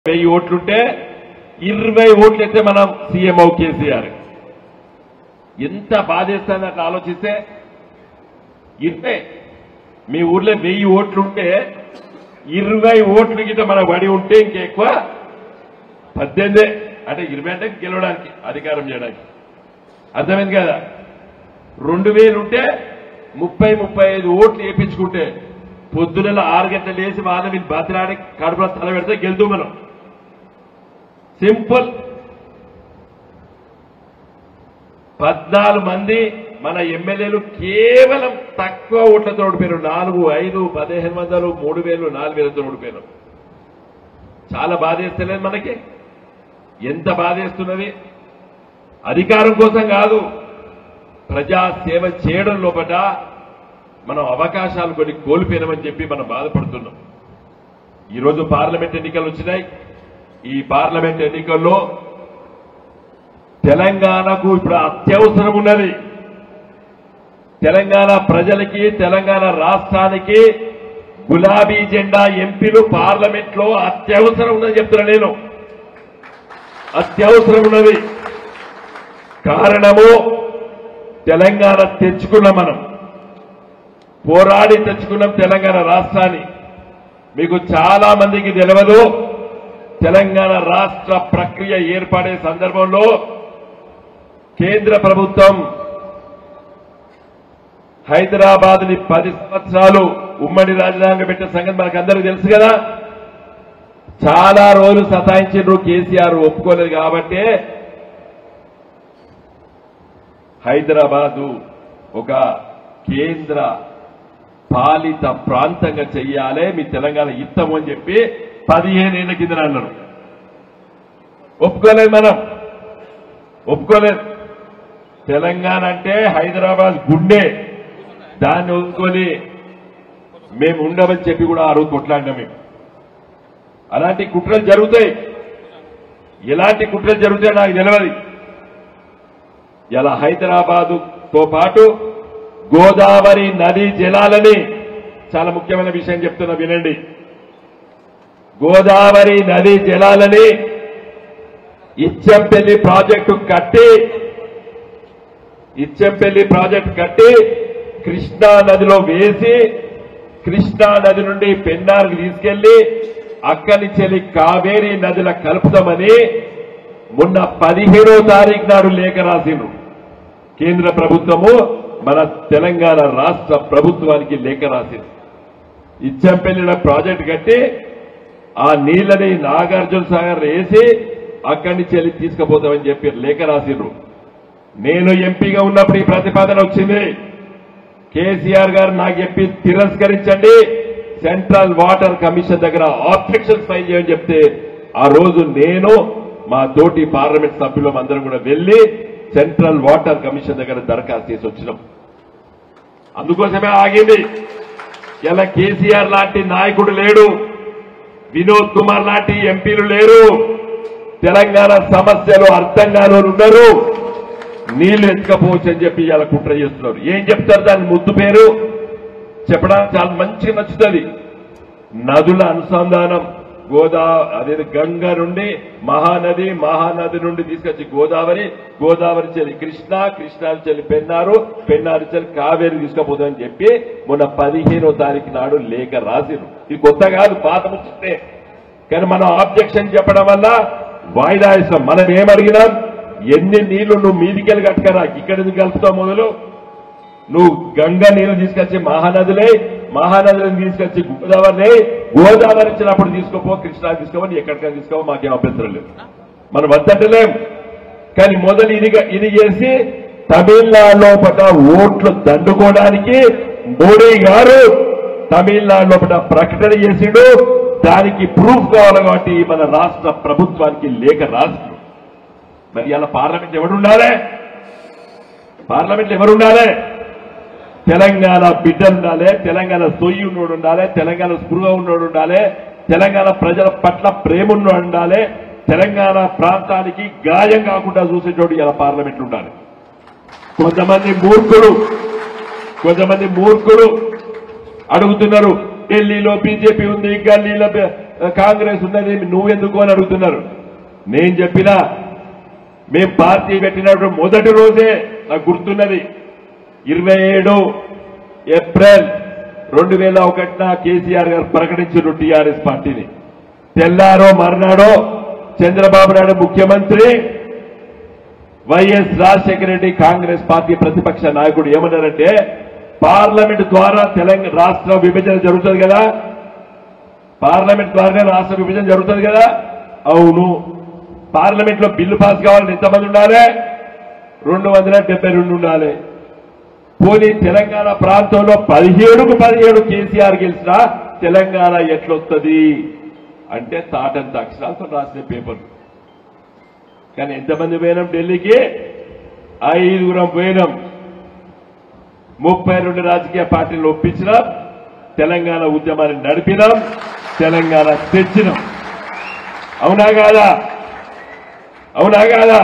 వెయ్యి ఓట్లుంటే ఇరవై ఓట్లు అయితే మనం సీఎంఓ కేసీఆర్ ఎంత బాధేస్తుంది అట్లా ఆలోచిస్తే ఇస్తే మీ ఊర్లో వెయ్యి ఓట్లుంటే ఇరవై ఓట్లు గిట్ట మన బడి ఉంటే ఇంకెక్కువ పద్దెనిమిదే అంటే ఇరవై అంటే గెలవడానికి అధికారం చేయడానికి అర్థమైంది కదా రెండు వేలు ఉంటే ముప్పై ముప్పై ఐదు ఓట్లు వేయించుకుంటే పొద్దున ఆరు గంటలు వేసి వాళ్ళ వీళ్ళు బతిరాడి కడుపులో తల పెడితే గెలుతూ మనం సింపుల్ పద్నాలుగు మంది మన ఎమ్మెల్యేలు కేవలం తక్కువ ఓట్లతో ఓడిపోయారు నాలుగు ఐదు పదిహేను వందలు మూడు వేలు నాలుగు వేలతో ఓడిపోయారు చాలా బాధేస్తలేదు మనకి ఎంత బాధేస్తున్నది అధికారం కోసం కాదు ప్రజా సేవ చేయడం లోపట మనం అవకాశాలు కొన్ని కోల్పోయినామని చెప్పి మనం బాధపడుతున్నాం ఈరోజు పార్లమెంట్ ఎన్నికలు వచ్చినాయి ఈ పార్లమెంట్ ఎన్నికల్లో తెలంగాణకు ఇప్పుడు అత్యవసరం ఉన్నది తెలంగాణ ప్రజలకి తెలంగాణ రాష్ట్రానికి గులాబీ జెండా ఎంపీలు పార్లమెంట్ లో అత్యవసరం ఉన్నది చెప్తున్నా నేను అత్యవసరం ఉన్నది కారణము తెలంగాణ తెచ్చుకున్నాం మనం పోరాడి తెచ్చుకున్నాం తెలంగాణ రాష్ట్రాన్ని మీకు చాలా మందికి తెలియదు తెలంగాణ రాష్ట్ర ప్రక్రియ ఏర్పడే సందర్భంలో కేంద్ర ప్రభుత్వం హైదరాబాద్ ని పది సంవత్సరాలు ఉమ్మడి రాజధానిగా పెట్టిన సంగతి మనకు అందరికీ తెలుసు కదా చాలా రోజులు సతాయించారు కేసీఆర్ ఒప్పుకోలేదు కాబట్టే హైదరాబాదు ఒక కేంద్ర పాలిత ప్రాంతంగా చెయ్యాలి మీ తెలంగాణ ఇత్తము అని చెప్పి పదిహేనేళ్ల కింద అన్నారు ఒప్పుకోలేదు మనం ఒప్పుకోలేదు తెలంగాణ అంటే హైదరాబాద్ గుండె దాన్ని ఒప్పుకొని మేము ఉండమని చెప్పి కూడా ఆ రోజు కొట్లాడినాం మేము అలాంటి కుట్రలు జరుగుతాయి ఎలాంటి కుట్రలు జరుగుతాయో నాకు తెలియదు ఇలా హైదరాబాదు తో పాటు గోదావరి నదీ జలాలని చాలా ముఖ్యమైన విషయం చెప్తున్నా వినండి గోదావరి నదీ జలాలని ఇచ్చంపల్లి ప్రాజెక్టు కట్టి ఇచ్చంపల్లి ప్రాజెక్టు కట్టి కృష్ణా నదిలో వేసి కృష్ణా నది నుండి పెన్నార్కి తీసుకెళ్లి అక్కడి నుంచి వెళ్ళి కావేరీ నదిల కలుపుతామని మొన్న పదిహేడో తారీఖు నాడు లేఖ రాసిండ్రు కేంద్ర ప్రభుత్వము మన తెలంగాణ రాష్ట్ర ప్రభుత్వానికి లేఖ రాసింది ఇచ్చంపల్లిలో ప్రాజెక్ట్ కట్టి ఆ నీళ్ళని నాగార్జున సాగర్ వేసి అక్కడి నుంచి వెళ్ళి తీసుకుపోతామని చెప్పి లేఖ రాసిండ్రు నేను ఎంపీగా ఉన్నప్పుడు ఈ ప్రతిపాదన వచ్చింది కేసీఆర్ గారు నాకు చెప్పి తిరస్కరించండి సెంట్రల్ వాటర్ కమిషన్ దగ్గర ఆబ్జెక్షన్స్ ఫైల్ చేయని చెప్తే ఆ రోజు నేను మా తోటి పార్లమెంట్ సభ్యులం అందరం కూడా వెళ్లి సెంట్రల్ వాటర్ కమిషన్ దగ్గర దరఖాస్తు చేసి వచ్చినాం అందుకోసమే ఆగింది ఇలా కేసీఆర్ లాంటి నాయకుడు లేడు వినోద్ కుమార్ లాంటి ఎంపీలు లేరు తెలంగాణ సమస్యలు అర్థం కాని వాళ్ళు ఉన్నారు నీళ్లు ఎత్తుకపోవచ్చు అని చెప్పి ఇలా కుట్ర చేస్తున్నారు ఏం చెప్తారు దాని ముద్దు పేరు చెప్పడానికి చాలా మంచిగా నచ్చుతుంది నదుల అనుసంధానం గోదా అదే గంగ నుండి మహానది మహానది నుండి తీసుకొచ్చి గోదావరి గోదావరి చెల్లి కృష్ణ కృష్ణా చెల్లి పెన్నారు పెన్నారు చెల్లి కావేరి తీసుకుపోతుందని చెప్పి మొన్న పదిహేనో తారీఖు నాడు లేఖ రాసిరు ఇది కొత్త కాదు పాత ముచ్చటే కానీ మనం ఆబ్జెక్షన్ చెప్పడం వల్ల వాయిదా ఇస్తాం మనం ఏమడిగినాం ఎన్ని నీళ్లు నువ్వు మీదికెళ్ళి కట్టుకరా ఇక్కడ ఎందుకు కలుపుతావు మొదలు నువ్వు గంగ నీళ్లు తీసుకొచ్చి మహానదిలే మహానదిని తీసుకొచ్చి గోదావరిని గోదావరి ఇచ్చినప్పుడు తీసుకోపో కృష్ణా తీసుకోమని ఎక్కడికైనా తీసుకోవో మాకేం అభ్యంతరం లేదు మనం వద్దంటలేం కానీ మొదలు ఇది ఇది చేసి తమిళనాడులో పడ్డ ఓట్లు దండుకోవడానికి మోడీ గారు తమిళనాడులో పడ్డ ప్రకటన చేసిండు దానికి ప్రూఫ్ కావాలి కాబట్టి మన రాష్ట్ర ప్రభుత్వానికి లేఖ రాసిండు మరి ఇలా పార్లమెంట్ ఎవడు ఉండాలి పార్లమెంట్ ఎవరు ఉండాలి తెలంగాణ బిడ్డ ఉండాలి తెలంగాణ సొయ్యి ఉన్నోడు ఉండాలి తెలంగాణ స్పృహ ఉన్నోడు ఉండాలి తెలంగాణ ప్రజల పట్ల ప్రేమ ఉన్నోడు ఉండాలి తెలంగాణ ప్రాంతానికి గాయం కాకుండా చూసేటోడు ఇలా పార్లమెంట్ ఉండాలి కొంతమంది మూర్ఖులు కొంతమంది మూర్ఖులు అడుగుతున్నారు ఢిల్లీలో బీజేపీ ఉంది గల్లీలో బి- కాంగ్రెస్ ఉన్నది నువ్వెందుకు అని అడుగుతున్నారు నేను చెప్పినా మేం పార్టీ పెట్టినప్పుడు మొదటి రోజే నాకు గుర్తున్నది ఇరవై ఏడు ఏప్రిల్ రెండు వేల ఒకటిన కేసీఆర్ గారు ప్రకటించారు టీఆర్ఎస్ పార్టీని తెల్లారో మర్నాడో చంద్రబాబు నాయుడు ముఖ్యమంత్రి వైఎస్ రాజశేఖర రెడ్డి కాంగ్రెస్ పార్టీ ప్రతిపక్ష నాయకుడు ఏమన్నారంటే పార్లమెంట్ ద్వారా తెలంగాణ రాష్ట్ర విభజన జరుగుతుంది కదా పార్లమెంట్ ద్వారానే రాష్ట్ర విభజన జరుగుతుంది కదా అవును పార్లమెంట్ లో బిల్లు పాస్ కావాలని ఎంతమంది ఉండాలి రెండు వందల డెబ్బై రెండు ఉండాలి పోనీ తెలంగాణ ప్రాంతంలో పదిహేడుకు పదిహేడు కేసీఆర్ గెలిచినా తెలంగాణ ఎట్లొస్తుంది అంటే తాటంత అక్షరాలతో రాసిన పేపర్ కానీ ఎంతమంది పోయినాం ఢిల్లీకి ఐదుగురం పోయినాం ముప్పై రెండు రాజకీయ పార్టీలు ఒప్పించినాం తెలంగాణ ఉద్యమాన్ని నడిపినాం తెలంగాణ తెచ్చినాం అవునా కాదా అవునా కాదా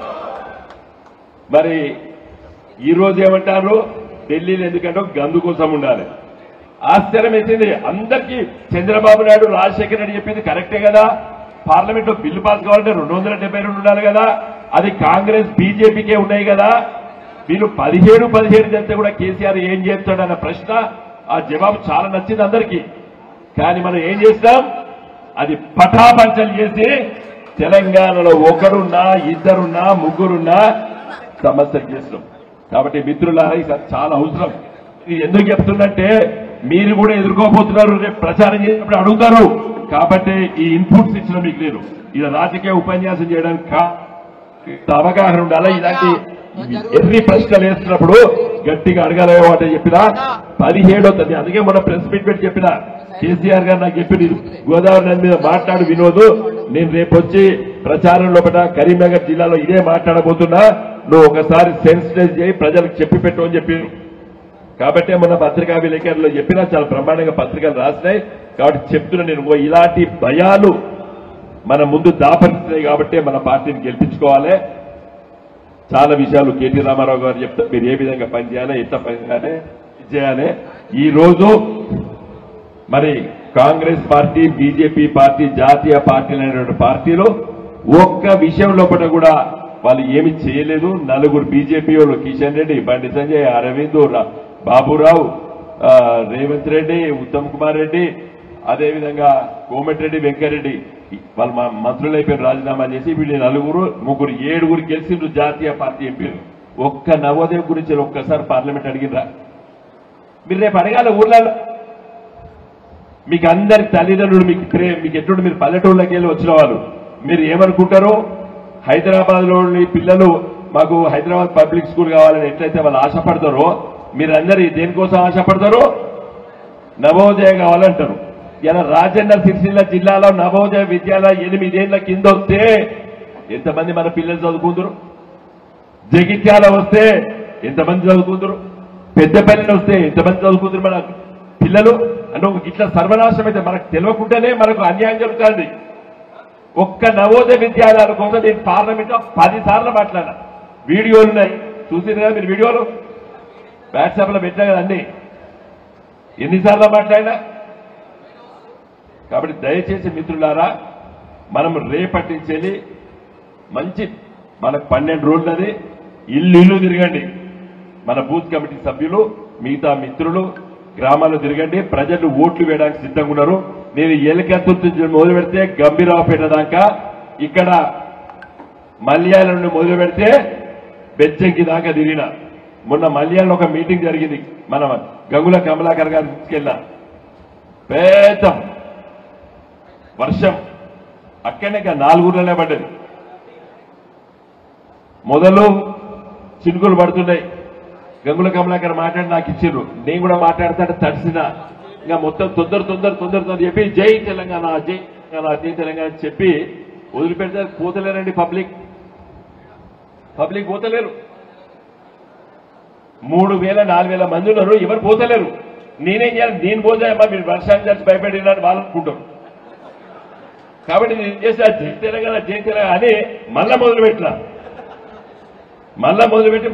మరి ఈ రోజు ఏమంటారు ఢిల్లీలో ఎందుకంటే ఒక గందు కోసం ఉండాలి ఆశ్చర్యం వేసింది అందరికీ చంద్రబాబు నాయుడు రాజశేఖర రెడ్డి చెప్పింది కరెక్టే కదా పార్లమెంట్ లో బిల్లు పాస్ కావాలంటే రెండు వందల డెబ్బై రెండు ఉండాలి కదా అది కాంగ్రెస్ బీజేపీకే ఉన్నాయి కదా వీళ్ళు పదిహేడు పదిహేడు చేస్తే కూడా కేసీఆర్ ఏం చేస్తాడన్న ప్రశ్న ఆ జవాబు చాలా నచ్చింది అందరికీ కానీ మనం ఏం చేస్తాం అది పటాపంచలు చేసి తెలంగాణలో ఒకరున్నా ఇద్దరున్నా ముగ్గురున్నా సమస్యలు చేస్తున్నాం కాబట్టి మిత్రులారా ఇది చాలా అవసరం ఇది ఎందుకు చెప్తున్నట్టే మీరు కూడా ఎదుర్కోబోతున్నారు రేపు ప్రచారం చేసినప్పుడు అడుగుతారు కాబట్టి ఈ ఇన్పుట్స్ ఇచ్చిన మీకు నేను ఇది రాజకీయ ఉపన్యాసం చేయడానికి కా ఇంత అవగాహన ఉండాలి ఇలాంటి ఎన్ని ప్రశ్నలు వేస్తున్నప్పుడు గట్టిగా అడగాలి అంటే చెప్పిన పదిహేడో తేదీ అందుకే మొన్న ప్రెస్ మీట్ పెట్టి చెప్పిన కేసీఆర్ గారు నాకు చెప్పింది గోదావరి నది మీద మాట్లాడు వినోదు నేను రేపు వచ్చి ప్రచారం లోపల కరీంనగర్ జిల్లాలో ఇదే మాట్లాడబోతున్నా నువ్వు ఒకసారి సెన్సిటైజ్ చేయి ప్రజలకు చెప్పి పెట్టు అని చెప్పి కాబట్టి మొన్న పత్రికా విలేకరులు చెప్పినా చాలా బ్రహ్మాండంగా పత్రికలు రాసినాయి కాబట్టి చెప్తున్నా నేను ఓ ఇలాంటి భయాలు మన ముందు దాపరిస్తున్నాయి కాబట్టి మన పార్టీని గెలిపించుకోవాలి చాలా విషయాలు కేటీ రామారావు గారు చెప్తారు మీరు ఏ విధంగా పనిచేయాలి ఎట్లా పనిచేయాలి ఇది చేయాలి ఈ రోజు మరి కాంగ్రెస్ పార్టీ బీజేపీ పార్టీ జాతీయ పార్టీలు అనేటువంటి పార్టీలు ఒక్క విషయం లోపల కూడా వాళ్ళు ఏమి చేయలేదు నలుగురు బీజేపీ వాళ్ళు కిషన్ రెడ్డి బండి సంజయ్ అరవింద్ రా- బాబురావు ఆ, రేవంత్ రెడ్డి ఉత్తమ్ కుమార్ రెడ్డి అదేవిధంగా కోమటిరెడ్డి వెంకరెడ్డి వాళ్ళు మా మంత్రులు అయిపోయిన రాజీనామా చేసి వీళ్ళు నలుగురు ముగ్గురు ఏడుగురు గెలిచిండ్రు జాతీయ పార్టీ ఎంపీలు ఒక్క నవోదయం గురించి ఒక్కసారి పార్లమెంట్ అడిగినరా మీరు రేపు అడగాల ఊర్లలో మీకు అందరి తల్లిదండ్రులు మీకు ప్రే మీకు ఎటువంటి మీరు పల్లెటూళ్ళకి వెళ్ళి వచ్చిన వాళ్ళు మీరు ఏమనుకుంటారో హైదరాబాద్ లోని పిల్లలు మాకు హైదరాబాద్ పబ్లిక్ స్కూల్ కావాలని ఎట్లయితే వాళ్ళు ఆశపడతారో మీరందరూ దేనికోసం ఆశపడతారో నవోదయ కావాలంటారు ఇలా రాజన్న సిరిసిల్ల జిల్లాలో నవోదయ విద్యాలయ ఎనిమిదేళ్ల కింద వస్తే ఎంతమంది మన పిల్లలు చదువుకుందరు జగిత్యాల వస్తే ఎంతమంది చదువుకుందరు పెద్దపల్లిని వస్తే ఎంతమంది చదువుకుందరు మన పిల్లలు అంటే ఒక ఇట్లా సర్వనాశనం అయితే మనకు తెలియకుండానే మనకు అన్యాయం జరుగుతుంది ఒక్క నవోదయ విద్యాలయాల కోసం నేను పార్లమెంట్ లో పది సార్లు మాట్లాడా వీడియోలు ఉన్నాయి చూసింది కదా మీరు వీడియోలు వాట్సాప్ లో పెట్టినా కదా అన్ని ఎన్నిసార్లు మాట్లాడినా కాబట్టి దయచేసి మిత్రులారా మనం రేపటి నుంచి వెళ్ళి మంచి మనకు పన్నెండు రోజులది ఇల్లు ఇల్లు తిరగండి మన బూత్ కమిటీ సభ్యులు మిగతా మిత్రులు గ్రామాల్లో తిరగండి ప్రజలు ఓట్లు వేయడానికి సిద్ధంగా ఉన్నారు నేను ఎలకత్తుర్తి నుంచి మొదలు పెడితే గంభీరావుపేట దాకా ఇక్కడ మల్యాల నుండి మొదలు పెడితే బెజ్జంకి దాకా తిరిగిన మొన్న మల్యాలలో ఒక మీటింగ్ జరిగింది మన గంగుల కమలాకర్ గారు తీసుకెళ్ళిన పెద్ద వర్షం అక్కడనే ఇక నాలుగురులోనే పడ్డది మొదలు చినుకులు పడుతున్నాయి గంగుల కమలాకర్ మాట్లాడి నాకు ఇచ్చిండ్రు నేను కూడా మాట్లాడతాడు తడిసిన ఇంకా మొత్తం తొందర తొందర తొందర తొందర చెప్పి జై తెలంగాణ జై తెలంగాణ జై తెలంగాణ అని చెప్పి వదిలిపెడితే పోతలేరండి పబ్లిక్ పబ్లిక్ పోతలేరు మూడు వేల నాలుగు వేల మంది ఉన్నారు ఎవరు పోతలేరు నేనేం చేయాలి నేను పోతే అమ్మా మీరు వర్షాన్ని తెలిసి భయపడినని వాళ్ళు అనుకుంటారు కాబట్టి నేను చేసా జై తెలంగాణ జై తెలంగాణ అని మళ్ళా మొదలు పెట్టిన మళ్ళా మొదలుపెట్టి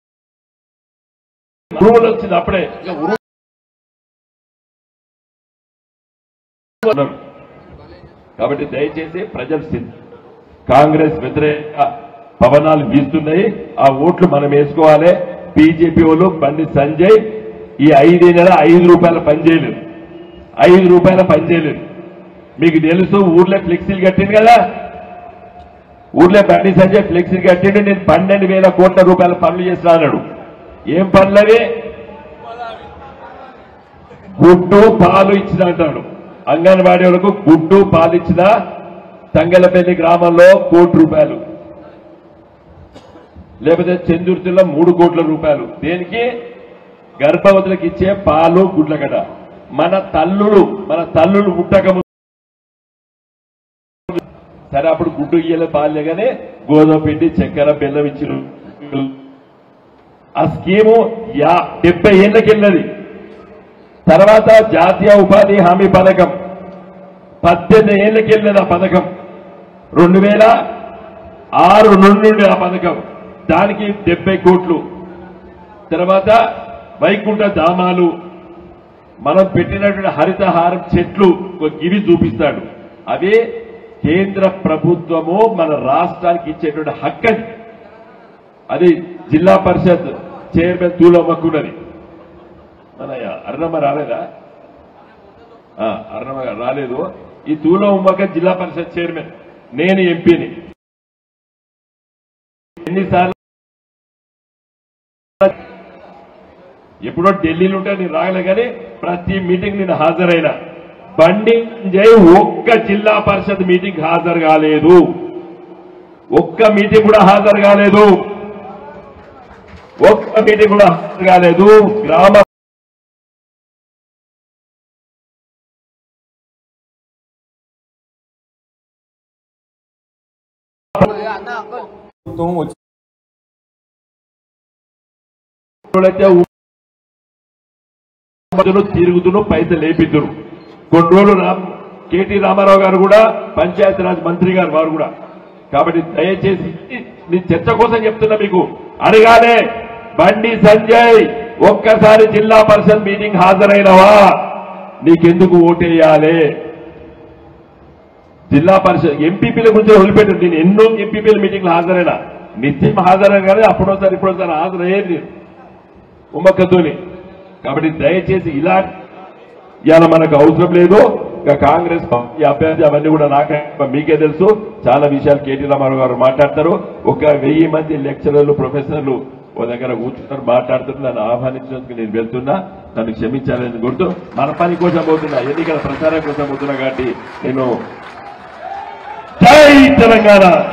ఉరుములు వచ్చింది అప్పుడే ఇక ఉరుము అన్నారు. కాబట్టి దయచేసి ప్రజలు సిద్ధ- కాంగ్రెస్ వ్యతిరేక పవనాలు వీస్తున్నాయి ఆ ఓట్లు మనం వేసుకోవాలి బీజేపీ వాళ్ళు బండి సంజయ్ ఈ ఐదు నెల ఐదు రూపాయల పని చేయలేదు ఐదు రూపాయల పని చేయలేదు మీకు తెలుసు ఊర్లో ఫ్లెక్సీలు కట్టింది కదా ఊర్లో బండి సంజయ్ ఫ్లెక్సీలు కట్టిండు నేను పన్నెండు వేల కోట్ల రూపాయల పనులు చేస్తా అన్నాడు ఏం పనులు అవి గుడ్డు పాలు ఇచ్చిన అంటాడు అంగన్వాడీ వాళ్ళకు గుడ్డు పాలు ఇచ్చిన తంగలపల్లి గ్రామంలో కోటి రూపాయలు లేకపోతే చందుర్తిలో మూడు కోట్ల రూపాయలు దేనికి గర్భవతులకు ఇచ్చే పాలు గుడ్ల కడ మన తల్లులు మన తల్లులు పుట్టక ముందు సరే అప్పుడు గుడ్డు ఇయ్యలే పాలే కానీ గోధుమ పిండి చక్కెర బెల్లం ఇచ్చిన ఆ స్కీము యా డెబ్బై ఏళ్ళకి వెళ్ళినది తర్వాత జాతీయ ఉపాధి హామీ పథకం పద్దెనిమిది ఏళ్ళకి వెళ్ళినది ఆ పథకం రెండు వేల ఆరు నుండి ఆ పథకం దానికి డెబ్బై కోట్లు తర్వాత వైకుంఠ ధామాలు మనం పెట్టినటువంటి హరితహారం చెట్లు ఒక గిరి చూపిస్తాడు అవి కేంద్ర ప్రభుత్వము మన రాష్ట్రానికి ఇచ్చేటువంటి హక్కు అది అది జిల్లా పరిషత్ చైర్మన్ తూలమ్మకున్నది మన అరుణమ్మ రాలేదా ఆ, అరుణమ్మ గారు రాలేదు ఈ తూల ఉమ్మక జిల్లా పరిషత్ చైర్మన్ నేను ఎంపీని ఎన్నిసార్లు ఎప్పుడో ఢిల్లీలో ఉంటే నేను రాగలే కానీ ప్రతి మీటింగ్ నేను హాజరైన బండి జై ఒక్క జిల్లా పరిషత్ మీటింగ్ హాజరు కాలేదు ఒక్క మీటింగ్ కూడా హాజరు కాలేదు ఒక్క మీటింగ్ కూడా హాజరు కాలేదు గ్రామ ప్రభుత్వం వచ్చి అయితే మధ్యలో తిరుగుతును పైసలు లేపిద్దురు కొన్ని రోజులు రామ్ కేటీ రామారావు గారు కూడా పంచాయతీరాజ్ మంత్రి గారు వారు కూడా కాబట్టి దయచేసి నీ చర్చ కోసం చెప్తున్నా మీకు అడగాలే బండి సంజయ్ ఒక్కసారి జిల్లా పరిషత్ మీటింగ్ హాజరైనవా నీకెందుకు ఓటేయాలి జిల్లా పరిషత్ ఎంపీపీల గురించి వదిలిపెట్టు నేను ఎన్నో ఎంపీపీల మీటింగ్లు హాజరైనా నిత్యం హాజరైన కానీ అప్పుడోసారి ఇప్పుడోసారి హాజరయ్యేది నేను ఉమ్మక్కతోని కాబట్టి దయచేసి ఇలా ఇవాళ మనకు అవసరం లేదు ఇక కాంగ్రెస్ పార్టీ అభ్యర్థి అవన్నీ కూడా నాకే మీకే తెలుసు చాలా విషయాలు కేటీ రామారావు గారు మాట్లాడతారు ఒక వెయ్యి మంది లెక్చరర్లు ప్రొఫెసర్లు ఓ దగ్గర కూర్చున్నారు మాట్లాడుతున్నారు నన్ను ఆహ్వానించినందుకు నేను వెళ్తున్నా నన్ను క్షమించాలని గుర్తు మన పని కోసం పోతున్నా ఎన్నికల ప్రచారం కోసం పోతున్నా కాబట్టి నేను జై తెలంగాణ